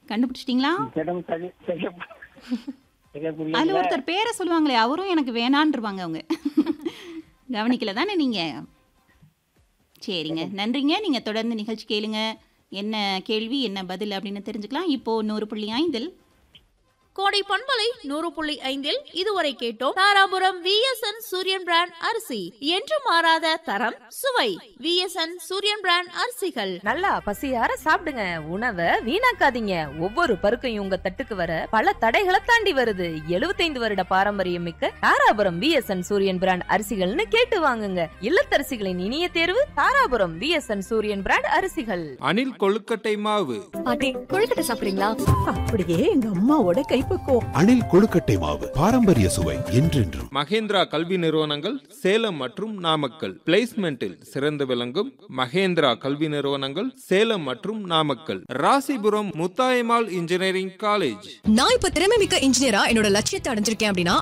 கண்டுபிடிச்சிட்டீங்களா மேடம் சரி சரியா சரியா அதுல புரியல ஒருத்தர் பேரை சொல்லுவாங்களே அவரும் எனக்கு வேணான்ருவாங்க அவங்க கவனிக்கல தானே நீங்க சரிங்க நன்றிங்க நீங்க தொடர்ந்து நிகழ்ச்சி கேளுங்க என்ன கேள்வி என்ன பதில் அப்படின்னு தெரிஞ்சுக்கலாம் இப்போ நூறு புள்ளி ஐந்தில் கோடை பண்பலை நூறு புள்ளி ஐந்தில் இதுவரை கேட்டோம் தாராபுரம் விஎஸ்என் சூரியன் பிராண்ட் அரிசி என்று மாறாத தரம் சுவை விஎஸ்என் சூரியன் பிராண்ட் அரிசிகள் நல்லா பசியார சாப்பிடுங்க உணவை வீணாக்காதீங்க ஒவ்வொரு பருக்கையும் உங்க தட்டுக்கு வர பல தடைகளை தாண்டி வருது 75 வருட பாரம்பரியம் மிக்க தாராபுரம் விஎஸ்என் சூரியன் பிராண்ட் அரிசிகள்னு கேட்டு வாங்குங்க இல்லத்தரசிகளின் இனிய தேர்வு தாராபுரம் விஎஸ்என் சூரியன் பிராண்ட் அரிசிகள் அணில் கொழுக்கட்டை மாவு பாட்டி கொழுக்கட்டை சாப்பிடுறீங்களா அப்படியே எங்க அம்மாவோட கைப்பக்குவம் அணில் கொழுக்கட்டை மாவு பாரம்பரிய சுவை என்றென்றும் மகேந்திரா கல்வி நிறுவனங்கள் சேலம் மற்றும் நாமக்கல் பிளேஸ்மெண்டில் சிறந்து விளங்கும் மகேந்திரா கல்வி நிறுவனங்கள் சேலம் மற்றும் நாமக்கல் ராசிபுரம் முத்தாயம்மாள் இன்ஜினியரிங் காலேஜ் நான் இப்ப திறமை மிக்க இன்ஜினியரா என்னோட லட்சியத்தை அடைஞ்சிருக்கேன் அப்படின்னா